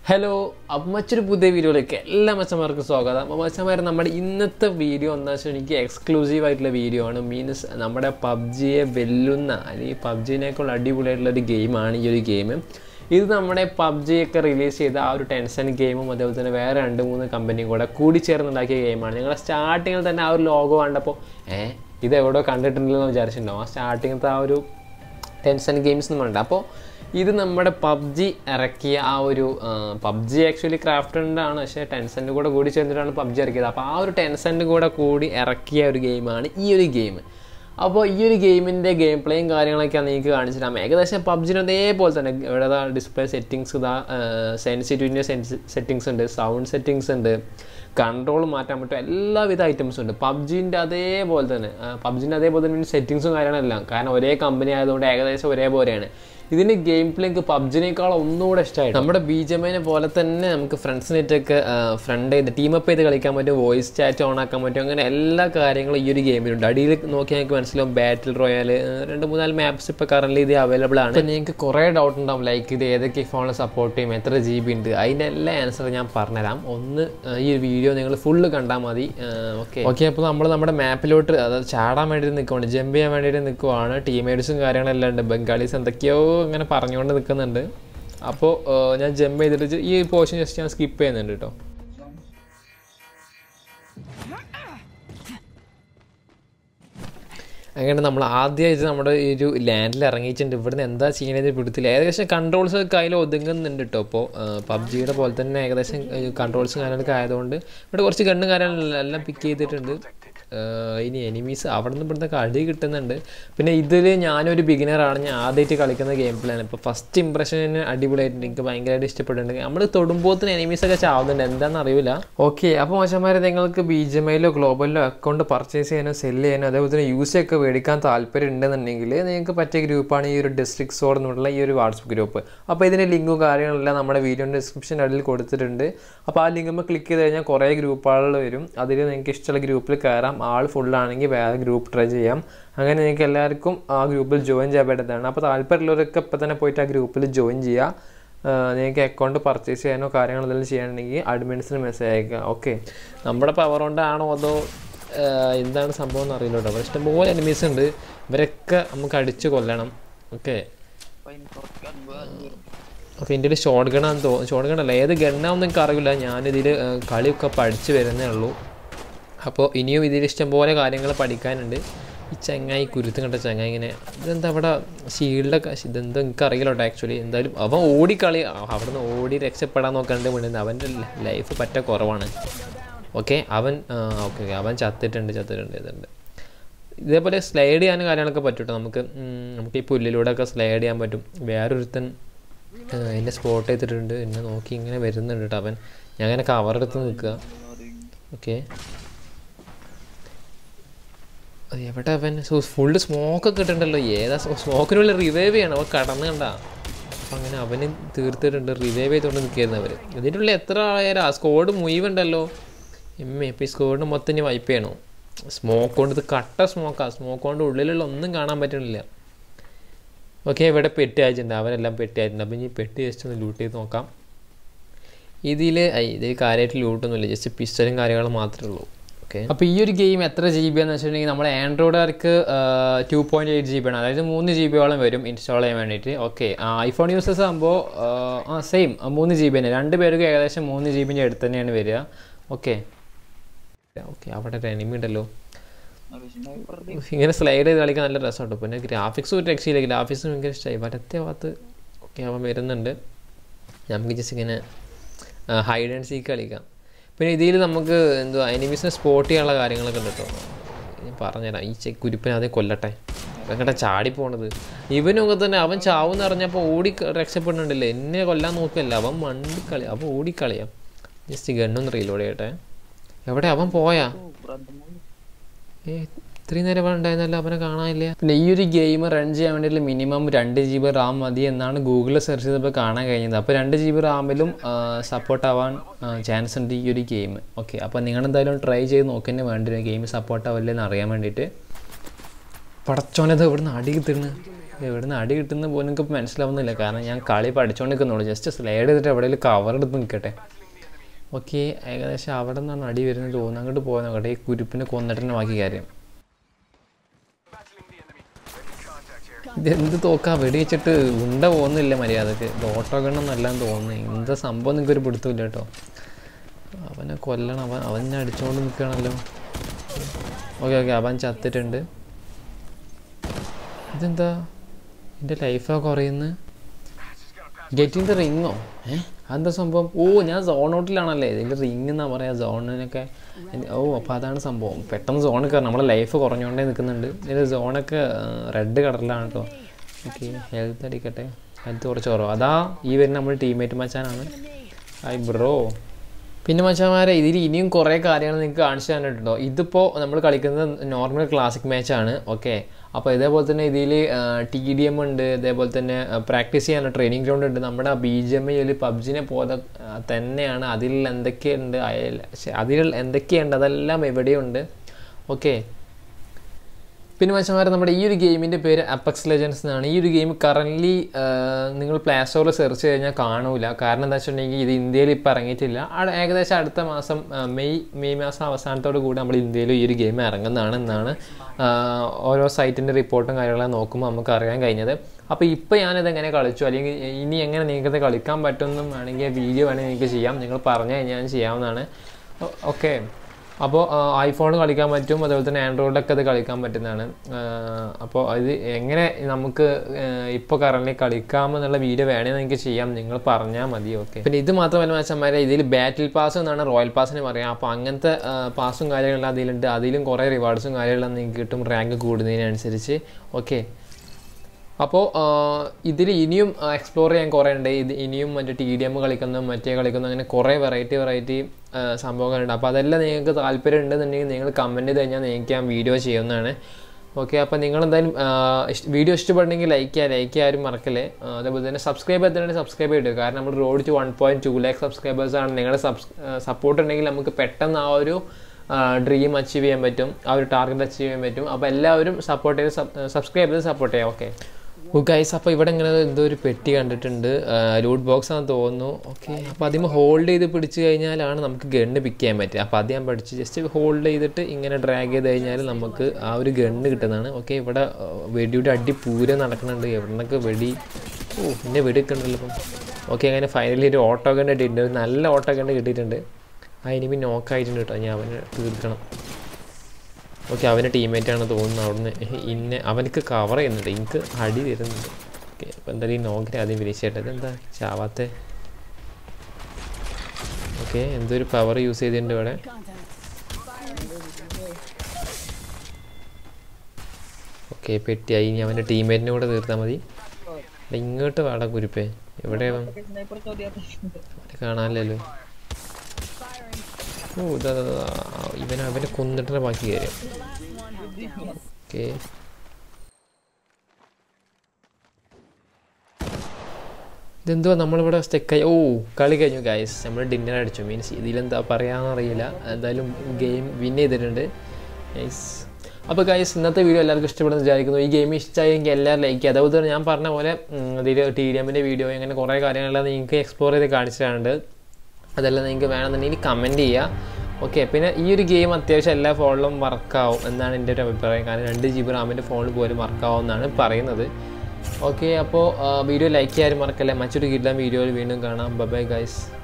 Hello അപ്പം മറ്റൊരു പുതിയ വീഡിയോയിലേക്ക് എല്ലാ മച്ചന്മാർക്കും സ്വാഗതം അപ്പോൾ മച്ചന്മാർ നമ്മുടെ ഇന്നത്തെ വീഡിയോ എന്താ വെച്ചാൽ എനിക്ക് എക്സ്ക്ലൂസീവ് ആയിട്ടുള്ള വീഡിയോ ആണ് മീൻസ് നമ്മുടെ പബ്ജിയെ വെല്ലുന്ന അല്ലെങ്കിൽ പബ്ജിനേക്കാൾ അടിപൊളിയായിട്ടുള്ള ഒരു ഗെയിമാണ് ഈ ഒരു ഗെയിം ഇത് നമ്മുടെ പബ്ജിയൊക്കെ റിലീസ് ചെയ്ത ആ ഒരു ടെൻഷൻ ഗെയിമും അതേപോലെ തന്നെ വേറെ രണ്ട് മൂന്ന് കമ്പനിയും കൂടെ കൂടിച്ചേർന്നുണ്ടാക്കിയ ഗെയിമാണ് ഞങ്ങൾ സ്റ്റാർട്ടിങ്ങിൽ തന്നെ ആ ഒരു ലോഗോ കണ്ടപ്പോൾ ഏഹ് ഇത് എവിടെയോ കണ്ടിട്ടുണ്ടല്ലോ എന്ന് വിചാരിച്ചിട്ടുണ്ടാവും ആ സ്റ്റാർട്ടിങ്ങത്തെ ആ ഒരു ടെൻഷൻ ഗെയിംസ് എന്ന് പറയുന്നത് അപ്പോൾ ഇത് നമ്മുടെ പബ്ജി ഇറക്കിയ ആ ഒരു പബ്ജി ആക്ച്വലി ക്രാഫ്റ്റഡ് ആണ് പക്ഷേ ടെൻസൻ്റെ കൂടെ കൂടി ചേർന്നിട്ടാണ് പബ്ജി ഇറക്കിയത് അപ്പോൾ ആ ഒരു ടെൻസൻ്റെ കൂടെ കൂടി ഇറക്കിയ ഒരു ഗെയിമാണ് ഈ ഒരു ഗെയിം അപ്പോൾ ഈ ഒരു ഗെയിമിൻ്റെ ഗെയിം പ്ലേയും കാര്യങ്ങളൊക്കെയാണ് നിങ്ങൾക്ക് കാണിച്ചു തരാം ഏകദേശം പബ്ജിന് അതേപോലെ തന്നെ ഇവിടെ ഡിസ്പ്ലേ സെറ്റിങ്സ് ഇതാ സെൻസിറ്റിവിറ്റിൻ്റെ സെറ്റിങ്സ് ഉണ്ട് സൗണ്ട് സെറ്റിങ്സ് ഉണ്ട് കൺട്രോൾ മാറ്റാൻ പറ്റും എല്ലാവിധ ഐറ്റംസും ഉണ്ട് പബ്ജിൻ്റെ അതേപോലെ തന്നെ പബ്ജിൻ്റെ അതേപോലെ തന്നെ സെറ്റിങ്സും കാര്യങ്ങളെല്ലാം കാരണം ഒരേ കമ്പനി ആയതുകൊണ്ട് ഏകദേശം ഒരേപോലെയാണ് ഇതിന് ഗെയിം പ്ലേ എനിക്ക് പബ്ജിനേക്കാൾ ഒന്നുകൂടെ ഇഷ്ടമായി നമ്മുടെ ബി ജെ എമ്മിനെ പോലെ തന്നെ നമുക്ക് ഫ്രണ്ട്സിനായിട്ടൊക്കെ ഫ്രണ്ട് ചെയ്ത് ടീമപ്പ് ചെയ്ത് കളിക്കാൻ പറ്റും വോയിസ് ചാറ്റ് ഓൺ ആക്കാൻ പറ്റും അങ്ങനെ എല്ലാ കാര്യങ്ങളും ഈ ഒരു ഗെയിമിലുണ്ട് അടിയിൽ നോക്കിയാൽ നിങ്ങൾക്ക് മനസ്സിലാവും ബാറ്റിൽ റോയൽ രണ്ട് മൂന്നാല് മാപ്സ് ഇപ്പോൾ കറന്റ് ഇത് അവൈലബിൾ ആണ് അപ്പോൾ നിങ്ങൾക്ക് കുറേ ഡൗട്ട് ഉണ്ടാവും ലൈക്ക് ഇത് ഏതൊക്കെ ഫോണിൽ സപ്പോർട്ട് ചെയ്യും എത്ര ജി ബി ഉണ്ട് അതിൻ്റെ എല്ലാ ആൻസർ ഞാൻ പറഞ്ഞുതരാം ഒന്ന് ഈ ഒരു വീഡിയോ നിങ്ങൾ ഫുള്ള് കണ്ടാൽ മതി ഓക്കെ ഓക്കെ അപ്പോൾ നമ്മൾ നമ്മുടെ മാപ്പിലോട്ട് അതായത് ചാടാൻ വേണ്ടിയിട്ട് നിൽക്കുവാണ് ജമ്പ് ചെയ്യാൻ വേണ്ടിയിട്ട് നിൽക്കുവാണ് ടീമേറ്റ്സും കാര്യങ്ങളെല്ലാം ഉണ്ട് ബംഗാളീസ് എന്തൊക്കെയോ ഇങ്ങനെ പറഞ്ഞുകൊണ്ട് നിൽക്കുന്നുണ്ട് അപ്പോൾ ഞാൻ ജമ്പ് ചെയ്തിട്ട് ഈ പോർഷൻ ജസ്റ്റ് ഞാൻ സ്കിപ്പ് ചെയ്യുന്നുണ്ട് കേട്ടോ അങ്ങനെ നമ്മൾ ആദ്യമായിട്ട് നമ്മുടെ ഈ ഒരു ലാൻഡിൽ ഇറങ്ങിയിട്ടുണ്ട് ഇവിടുന്ന് എന്താ ചെയ്യണത് പിടുത്തില്ല ഏകദേശം കൺട്രോൾസ് ഒക്കെ അതിൽ ഒതുങ്ങുന്നുണ്ട് കേട്ടോ ഇപ്പോൾ പബ്ജിയുടെ പോലെ തന്നെ ഏകദേശം കൺട്രോൾസും കാര്യങ്ങളൊക്കെ ആയതുകൊണ്ട് ഇവിടെ കുറച്ച് ഗണ്ണും കാര്യങ്ങളെല്ലാം പിക്ക് ചെയ്തിട്ടുണ്ട് ഇനി എനിമീസ് അവിടെ നിന്ന് ഇവിടുന്ന് അടി കിട്ടുന്നുണ്ട് പിന്നെ ഇതിൽ ഞാനൊരു ബിഗിനറാണ് ഞാൻ ആദ്യമായിട്ട് കളിക്കുന്ന ഗെയിം പ്ലാൻ ഇപ്പോൾ ഫസ്റ്റ് ഇമ്പ്രഷൻ അടിപൊളിയായിട്ടുണ്ട് എനിക്ക് ഭയങ്കരമായിട്ട് ഇഷ്ടപ്പെട്ടിട്ടുണ്ട് നമ്മൾ തൊടുമ്പോത്തിന് എനിമീസൊക്കെ ചാവുന്നുണ്ട് എന്താണെന്ന് അറിയില്ല ഓക്കെ അപ്പോൾ മോശന്മാരെ നിങ്ങൾക്ക് ബി ജി എം ഐയിലോ ഗ്ലോബലിലോ അക്കൗണ്ട് പർച്ചേസ് ചെയ്യാനോ സെല് ചെയ്യാനോ അതേപോലെ തന്നെ യൂസ് ഒക്കെ മേടിക്കാൻ താല്പര്യം ഉണ്ടെന്നുണ്ടെങ്കിൽ നിങ്ങൾക്ക് പറ്റിയ ഗ്രൂപ്പാണ് ഈ ഒരു ഡിസ്ട്രിക്ട് സോർ എന്നുള്ള ഈ ഒരു വാട്സപ്പ് ഗ്രൂപ്പ് അപ്പോൾ ഇതിൻ്റെ ലിങ്കും കാര്യങ്ങളെല്ലാം നമ്മുടെ വീഡിയോൻ്റെ ഡിസ്ക്രിപ്ഷൻ അടിയിൽ കൊടുത്തിട്ടുണ്ട് അപ്പോൾ ആ ലിങ്കുമ്പോൾ ക്ലിക്ക് ചെയ്ത് കഴിഞ്ഞാൽ കുറേ ഗ്രൂപ്പുകൾ വരും അതിൽ നിങ്ങൾക്ക് ഇഷ്ടമുള്ള ഗ്രൂപ്പിൽ കയറാം ആൾ ഫുള്ളാണെങ്കിൽ വേറെ ഗ്രൂപ്പ് ട്രൈ ചെയ്യാം അങ്ങനെ നിങ്ങൾക്ക് എല്ലാവർക്കും ആ ഗ്രൂപ്പിൽ ജോയിൻ ചെയ്യാൻ പറ്റുന്നതാണ് അപ്പോൾ താല്പര്യമുള്ളവരൊക്കെ ഇപ്പോൾ തന്നെ പോയിട്ട് ആ ഗ്രൂപ്പിൽ ജോയിൻ ചെയ്യുക നിങ്ങൾക്ക് അക്കൗണ്ട് പർച്ചേസ് ചെയ്യാനോ കാര്യങ്ങൾ എന്തെങ്കിലും ചെയ്യണമെങ്കിൽ അഡ്മിൻസിന് മെസ്സേജ് അയക്കുക ഓക്കെ നമ്മുടെ പവർ കൊണ്ടാണോ അതോ എന്താണ് സംഭവം എന്ന് അറിയില്ല കേട്ടോ ഇഷ്ടംപോലെ എനിമീസ് ഉണ്ട് ഇവരൊക്കെ നമുക്ക് അടിച്ച് കൊല്ലണം ഓക്കെ ഓക്കെ എൻ്റെ ഒരു ഷോർട്ട് ഗണ്ണാന്ന് തോന്നുന്നു ഷോർട്ട് ഗണ്ണല്ല ഏത് ഗണ്ണാണെന്ന് എനിക്ക് അറിയില്ല ഞാനിതിൽ കളിയൊക്കെ പഠിച്ച് വരുന്നേ ഉള്ളൂ അപ്പോൾ ഇനിയും ഇതിൽ ഇഷ്ടംപോലെ കാര്യങ്ങൾ പഠിക്കാനുണ്ട് ഈ ചങ്ങായി കുരുത്ത് കണ്ട ചങ്ങായി ഇങ്ങനെ ഇതെന്താ അവിടെ ഷീൽഡൊക്കെ ഇതെന്താ എനിക്ക് അറിയില്ല കേട്ടോ ആക്ച്വലി എന്തായാലും അവൻ ഓടിക്കളി അവിടെ നിന്ന് ഓടി രക്ഷപ്പെടാൻ നോക്കാണ്ട് വേണ്ടത് അവൻ്റെ ലൈഫ് പറ്റ കുറവാണ് ഓക്കെ അവൻ ഓക്കെ അവൻ ചത്തിട്ടുണ്ട് ചത്തിട്ടുണ്ട് ഇതുണ്ട് ഇതേപോലെ സ്ലൈഡ് ചെയ്യാനും കാര്യങ്ങളൊക്കെ പറ്റും കേട്ടോ നമുക്ക് നമുക്ക് ഈ പുല്ലിലൂടെ ഒക്കെ സ്ലൈഡ് ചെയ്യാൻ പറ്റും വേറൊരുത്തൻ എന്നെ സ്പോട്ട് ചെയ്തിട്ടുണ്ട് എന്നെ നോക്കി ഇങ്ങനെ വരുന്നുണ്ട് കേട്ടോ അവൻ ഞാൻ അങ്ങനെ കവറെടുത്ത് നിൽക്കുക ഓക്കെ എവിടെ അവൻ ഫുള്ള് സ്മോക്കൊക്കെ ഇട്ടിട്ടുണ്ടല്ലോ ഏതാ സ്മോക്കിനുള്ളിൽ റിവൈവ് ചെയ്യണം അവൻ കടന്നു കണ്ട അപ്പം അങ്ങനെ അവന് തീർത്തിട്ടുണ്ട് റിവൈവ് ചെയ്തുകൊണ്ട് നിൽക്കുകയായിരുന്നു അവർ ഇതിൻ്റെ ഉള്ളിൽ എത്ര ആയാലും ആ സ്കോഡ് മുഴുവുണ്ടല്ലോ എം എ ഇപ്പോൾ ഈ സ്കോഡിന് മൊത്തം ഇനി വൈപ്പ് ചെയ്യണോ സ്മോക്ക് കൊണ്ട് ഇത് കട്ട സ്മോക്കാണ് സ്മോക്ക് കൊണ്ട് ഉള്ളിലുള്ള ഒന്നും കാണാൻ പറ്റണില്ല ഓക്കെ ഇവിടെ പെട്ടി അയച്ചിട്ടുണ്ട് അവരെല്ലാം പെട്ടി അയച്ചിട്ടുണ്ട് അപ്പം ഇനി പെട്ടി ജസ്റ്റ് ഒന്ന് ലൂട്ട് ചെയ്ത് നോക്കാം ഇതിൽ ഇതിൽ കാര്യമായിട്ട് ലൂട്ടൊന്നുമില്ല ജസ്റ്റ് പിസ്റ്റലും കാര്യങ്ങളും മാത്രമേ ഉള്ളൂ ഓക്കെ അപ്പോൾ ഈ ഒരു ഗെയിം എത്ര ജി ബി എന്ന് വെച്ചിട്ടുണ്ടെങ്കിൽ നമ്മുടെ ആൻഡ്രോയിഡുകാർക്ക് two point eight G B ആണ് അതായത് മൂന്ന് ജി ബിയോളം വരും ഇൻസ്റ്റാൾ ചെയ്യാൻ വേണ്ടിയിട്ട് ഓക്കെ ഐഫോൺ യൂസേഴ്സ് ആകുമ്പോൾ ആ സെയിം മൂന്ന് ജി ബി തന്നെ രണ്ട് പേർക്ക് ഏകദേശം മൂന്ന് ജി ബിൻ്റെ അടുത്ത് തന്നെയാണ് വരിക ഓക്കെ ഓക്കെ അവിടെ ഒരു എനിമി ഉണ്ടല്ലോ ഇങ്ങനെ സ്ലൈഡ് ചെയ്ത് കളിക്കാൻ നല്ല രസമുണ്ട് പിന്നെ ഗ്രാഫിക്സ് ഒരു രക്ഷയില്ല ഗ്രാഫിക്സ് ഭയങ്കര ഇഷ്ടമായി വലത്തെ ഭാഗത്ത് ഓക്കെ അവൻ വരുന്നുണ്ട് നമുക്ക് ജസ്റ്റ് ഇങ്ങനെ ഹൈഡ് ആൻഡ് സീക്ക് കളിക്കാം പിന്നെ ഇതിൽ നമുക്ക് എന്തുവാ എനിമീസിനെ സ്പോട്ട് ചെയ്യാനുള്ള കാര്യങ്ങളൊക്കെ ഉണ്ട് കേട്ടോ ഞാൻ പറഞ്ഞുതരാം ഈ ചെക്ക് കുരിപ്പിനെ അതേ കൊല്ലട്ടെ എങ്ങോട്ടാ ചാടി പോണത് ഇവനൊക്കെ തന്നെ അവൻ ചാവെന്ന് പറഞ്ഞപ്പോൾ ഓടി രക്ഷപ്പെടുന്നുണ്ടല്ലേ എന്നെ കൊല്ലാൻ നോക്കിയല്ല അവൻ മണ്ടി കളി അവൻ ഓടിക്കളിയാം ജസ്റ്റ് ഗണ്ണൊന്ന് റീലോഡ് ചെയ്യട്ടെ എവിടെ അവൻ പോയാ ഏ ഇത്രയും നേരം ഉണ്ടായിരുന്നല്ലോ അവനെ കാണാനില്ല പിന്നെ ഈ ഒരു ഗെയിം റൺ ചെയ്യാൻ വേണ്ടിയിട്ട് മിനിമം രണ്ട് ജി ബി റാം മതി എന്നാണ് ഗൂഗിളിൽ സെർച്ച് ചെയ്തപ്പോൾ കാണാൻ കഴിഞ്ഞത് അപ്പോൾ രണ്ട് ജി ബി റാമിലും സപ്പോർട്ട് ആവാൻ ചാൻസ് ഉണ്ട് ഈ ഒരു ഗെയിം ഓക്കെ അപ്പോൾ നിങ്ങൾ എന്തായാലും ട്രൈ ചെയ്ത് നോക്കുന്നേ വേണ്ടി ഗെയിം സപ്പോർട്ട് ആവില്ലെന്ന് അറിയാൻ വേണ്ടിയിട്ട് പടച്ചോനത് എവിടുന്ന് അടി കിട്ടുന്നു എവിടുന്ന് അടി കിട്ടുന്ന പോലും എനിക്ക് മനസ്സിലാവുന്നില്ല കാരണം ഞാൻ കളി പഠിച്ചുകൊണ്ട് നിൽക്കുന്നുള്ളൂ ജസ്റ്റ് സ്ലൈഡ് ചെയ്തിട്ട് എവിടെയെങ്കിലും കവർ എടുത്ത് നിൽക്കട്ടെ ഓക്കെ ഏകദേശം അവിടെ നിന്നാണ് അടി വരുന്നത് തോന്നുന്നു അങ്ങോട്ട് പോകാൻ നോക്കട്ടെ ഈ കുരുപ്പിനെ കൊന്നിട്ട് തന്നെ ബാക്കി കാര്യം ഇതെന്ത് തോക്കാ വെടി വെച്ചിട്ട് ഉണ്ട പോകുന്നില്ല മര്യാദക്ക് ഇത് ഓട്ടോ ഗണ്ണൊന്നല്ലാന്ന് തോന്നുന്നു എന്താ സംഭവം നിങ്ങൾക്ക് ഒരു പിടുത്തമില്ല കേട്ടോ അവനെ കൊല്ലണം അവൻ അവനെ അടിച്ചുകൊണ്ട് നിൽക്കുകയാണല്ലോ ഓക്കെ ഓക്കെ അവൻ ചത്തിട്ടുണ്ട് ഇതെന്താ എൻ്റെ ലൈഫാ കുറയുന്നത് ഗെറ്റിംഗ് ദ റിങ്ങോ ഏ അതെന്താ സംഭവം ഓ ഞാൻ സോൺ ഔട്ടിലാണല്ലേ ഇതിൻ്റെ റിങ് എന്നാ പറയാ സോണിനൊക്കെ ഓ അപ്പോൾ അതാണ് സംഭവം പെട്ടെന്ന് സോണിൽ കയറണം നമ്മളെ ലൈഫ് കുറഞ്ഞുകൊണ്ടേ നിൽക്കുന്നുണ്ട് ഇതിൻ്റെ സോണൊക്കെ റെഡ് കളറിലാണ് കേട്ടോ ഓക്കെ ഹെൽത്ത് അടിക്കട്ടെ ഹെൽത്ത് കുറച്ച് കുറവ് അതാ ഈ വരുന്ന നമ്മൾ ടീമേറ്റ് മച്ചാനാണ് ഹായ് ബ്രോ പിന്നെ മച്ചാമാരെ ഇതിൽ ഇനിയും കുറേ കാര്യങ്ങൾ നിങ്ങൾക്ക് കാണിച്ചു തന്നിട്ടുണ്ടോ ഇതിപ്പോൾ നമ്മൾ കളിക്കുന്നത് നോർമൽ ക്ലാസിക് മാച്ചാണ് ഓക്കെ അപ്പോൾ ഇതേപോലെ തന്നെ ഇതിൽ ടി ഡി എം ഉണ്ട് ഇതേപോലെ തന്നെ പ്രാക്ടീസ് ചെയ്യാൻ ട്രെയിനിങ് ഗ്രൗണ്ട് ഉണ്ട് നമ്മുടെ ബി ജി എം ഐയിൽ പബ്ജിനെ പോലെ ആ, തന്നെയാണ് അതിൽ എന്തൊക്കെയുണ്ട് അയൽ ശ്ശെ, അതിൽ എന്തൊക്കെയുണ്ട് അതെല്ലാം എവിടെയുണ്ട് ഓക്കെ പിന്നെ മനുഷ്യന്മാരെ നമ്മുടെ ഈ ഒരു ഗെയിമിൻ്റെ പേര് അപ്പക്സ് ലെജൻസ് എന്നാണ് ഈ ഒരു ഗെയിം കറൻ്റ്ലി നിങ്ങൾ പ്ലേ സ്റ്റോറിൽ സെർച്ച് കഴിഞ്ഞാൽ കാണൂല കാരണം എന്താ വെച്ചിട്ടുണ്ടെങ്കിൽ ഇത് ഇന്ത്യയിൽ ഇപ്പോൾ ഇറങ്ങിയിട്ടില്ല അവിടെ ഏകദേശം അടുത്ത മാസം ആ, മെയ് മെയ് മാസം അവസാനത്തോട് കൂടി നമ്മൾ ഇന്ത്യയിൽ ഈ ഒരു ഗെയിം ഇറങ്ങുന്നതാണ് എന്നാണ് ആ, ഓരോ സൈറ്റിൻ്റെ റിപ്പോർട്ടും കാര്യങ്ങളൊക്കെ നോക്കുമ്പോൾ നമുക്ക് അറിയാൻ കഴിഞ്ഞത് അപ്പോൾ ഇപ്പോൾ ഞാനിത് എങ്ങനെ കളിച്ചു അല്ലെങ്കിൽ ഇനി എങ്ങനെ നിങ്ങൾക്കത് കളിക്കാൻ പറ്റുമെന്നും വേണമെങ്കിൽ വീഡിയോ വേണമെങ്കിൽ നിങ്ങൾക്ക് ചെയ്യാം നിങ്ങൾ പറഞ്ഞു കഴിഞ്ഞാൽ ഞാൻ ചെയ്യാവുന്നതാണ് ഓക്കെ അപ്പോൾ ഐഫോൺ കളിക്കാൻ പറ്റും അതുപോലെ തന്നെ ആൻഡ്രോയിഡൊക്കെ അത് കളിക്കാൻ പറ്റുന്നതാണ് അപ്പോൾ ഇത് എങ്ങനെ നമുക്ക് ഇപ്പോൾ കറന്റ് കളിക്കാമെന്നുള്ള വീഡിയോ വേണമെങ്കിൽ നിങ്ങൾക്ക് ചെയ്യാം നിങ്ങൾ പറഞ്ഞാൽ മതി ഓക്കെ പിന്നെ ഇത് മാത്രമല്ല മച്ചന്മാരെ ഇതിൽ ബാറ്റിൽ പാസ് എന്നാണ് റോയൽ പാസിന് പറയാം അപ്പോൾ അങ്ങനത്തെ പാസും കാര്യങ്ങളെല്ലാം അതിലുണ്ട് അതിലും കുറേ റിവാർഡ്സും കാര്യങ്ങളെല്ലാം നിങ്ങൾക്ക് കിട്ടും റാങ്ക് കൂടുന്നതിനനുസരിച്ച് ഓക്കെ അപ്പോൾ ഇതിൽ ഇനിയും എക്സ്പ്ലോർ ചെയ്യാൻ കുറേ ഉണ്ട് ഇത് ഇനിയും മറ്റേ ടി ഡി എം കളിക്കുന്ന മറ്റേ കളിക്കുന്ന അങ്ങനെ കുറേ വെറൈറ്റി വെറൈറ്റി സംഭവങ്ങളുണ്ട് അപ്പോൾ അതെല്ലാം നിങ്ങൾക്ക് താല്പര്യം ഉണ്ടെന്നുണ്ടെങ്കിൽ നിങ്ങൾ കമൻറ്റ് ചെയ്ത് കഴിഞ്ഞാൽ നിങ്ങൾക്ക് ഞാൻ വീഡിയോ ചെയ്യുന്നതാണ് ഓക്കെ അപ്പോൾ നിങ്ങൾ എന്തായാലും വീഡിയോ ഇഷ്ടപ്പെടണമെങ്കിൽ ലൈക്ക് ചെയ്യുക ലൈക്ക് ചെയ്യാൻ ആരും മറക്കല്ലേ ആ, അതേപോലെ തന്നെ സബ്സ്ക്രൈബ് ചെയ്തിട്ടുണ്ടെങ്കിൽ സബ്സ്ക്രൈബ് ചെയ്തിട്ട് കാരണം നമ്മൾ road to one point two lakh subscribers ആണ് നിങ്ങളുടെ സബ്സ് സപ്പോർട്ട് ഉണ്ടെങ്കിൽ നമുക്ക് പെട്ടെന്ന് ആ ഒരു ഡ്രീം അച്ചീവ് ചെയ്യാൻ പറ്റും ആ ഒരു ടാർഗറ്റ് അച്ചീവ് ചെയ്യാൻ പറ്റും അപ്പോൾ എല്ലാവരും സപ്പോർട്ട് ചെയ്ത് സബ്സ്ക്രൈബ് ചെയ്ത് സപ്പോർട്ട് ചെയ്യാം ഓക്കെ ഓ ഗൈസ് അപ്പോൾ ഇവിടെ ഇങ്ങനെ എന്തോ ഒരു പെട്ടി കണ്ടിട്ടുണ്ട് ലൂട്ട് ബോക്സ് ആണെന്ന് തോന്നുന്നു ഓക്കെ അപ്പോൾ അതിന് ഹോൾഡ് ചെയ്ത് പിടിച്ച് കഴിഞ്ഞാലാണ് നമുക്ക് ഗണ്ണ് പിക്ക് ചെയ്യാൻ പറ്റുക അപ്പോൾ അത് ഞാൻ പഠിച്ച് ജസ്റ്റ് ഹോൾഡ് ചെയ്തിട്ട് ഇങ്ങനെ ഡ്രാഗ് ചെയ്ത് കഴിഞ്ഞാൽ നമുക്ക് ആ ഒരു ഗണ്ണ് കിട്ടുന്നതാണ് ഓക്കെ ഇവിടെ ആ, വെടിയുടെ അടി പൂരം നടക്കുന്നുണ്ട് എവിടുന്നൊക്കെ വെടി ഓ പിന്നെ വെടി കിട്ടുന്നുണ്ടല്ലോ ഇപ്പം ഓക്കെ അങ്ങനെ ഫൈനലി ഒരു ഓട്ടോ ഗണ്ണ് കിട്ടിയിട്ടുണ്ട് ഒരു നല്ല ഓട്ടോ ഗണ്ണ് കിട്ടിയിട്ടുണ്ട് ആ ഇനിമി നോക്കായിട്ടുണ്ട് കേട്ടോ ഞാൻ അവനെ തീർക്കണം ഓക്കെ അവൻ്റെ ടീമേറ്റാണ് തോന്നുന്നത് അവിടുന്ന് ഇന്നെ അവനക്ക് കവർ ചെയ്യുന്നുണ്ട് എനിക്ക് അടി തരുന്നുണ്ട് ഓക്കെ അപ്പോൾ എന്തായാലും ഈ നോക്കിനെ ആദ്യം വിരിച്ചേട്ടെ ഇതെന്താ ചാവാത്തെ ഓക്കെ എന്തോ ഒരു പവർ യൂസ് ചെയ്തിട്ടുണ്ട് ഇവിടെ ഓക്കെ പെട്ടിയായി ഇനി അവൻ്റെ ടീമേറ്റിനെ കൂടെ തീർത്താൽ മതി എടാ, ഇങ്ങോട്ട് വാടാ കുരിപ്പേ എവിടെ അവൻ സ്നൈപ്പർ ചോദ്യം അവനെ കാണാനില്ലല്ലോ ഓ ഇതാ ഇതാ, ഇതാ. ഇവൻ അവനെ കൊന്നിട്ട് ബാക്കി കാര്യം ഓക്കെ ഇതെന്തുവാ നമ്മളിവിടെ സ്റ്റെക്കായി ഓ കളി കഴിഞ്ഞു ഗൈസ് നമ്മൾ ഡിന്നർ അടിച്ചു മീൻസ് ഇതിലെന്താ പറയാന്നറിയില്ല എന്തായാലും ഗെയിം വിൻ ചെയ്തിട്ടുണ്ട് നൈസ് അപ്പോൾ ഗൈസ് ഇന്നത്തെ വീഡിയോ എല്ലാവർക്കും ഇഷ്ടപ്പെടുന്ന വിചാരിക്കുന്നു ഈ ഗെയിം ഇഷ്ടമായെങ്കിൽ എല്ലാവരും ലൈക്ക് ചെയ്യുക അതുപോലെ തന്നെ ഞാൻ പറഞ്ഞ പോലെ ഇതിൽ ടി ഡി എമ്മിൻ്റെ വീഡിയോ അങ്ങനെ കുറേ കാര്യങ്ങളെല്ലാം നിങ്ങൾക്ക് എക്സ്പ്ലോർ ചെയ്ത് കാണിച്ചിട്ടുണ്ട് അതെല്ലാം നിങ്ങൾക്ക് വേണമെന്നുണ്ടെങ്കിൽ കമൻറ്റ് ചെയ്യുക ഓക്കെ പിന്നെ ഈ ഒരു ഗെയിം അത്യാവശ്യം എല്ലാ ഫോണിലും വർക്കാവും എന്നാണ് എൻ്റെ ഒരു അഭിപ്രായം കാരണം രണ്ട് ജി ബി റാമിൻ്റെ ഫോണിൽ പോലും വർക്കാവും എന്നാണ് പറയുന്നത് ഓക്കെ അപ്പോൾ വീഡിയോ ലൈക്ക് ചെയ്യാനും മറക്കല്ലേ മറ്റൊരു കിട്ടാൻ വീഡിയോയിൽ വീണ്ടും കാണാം ബൈ ഗൈസ്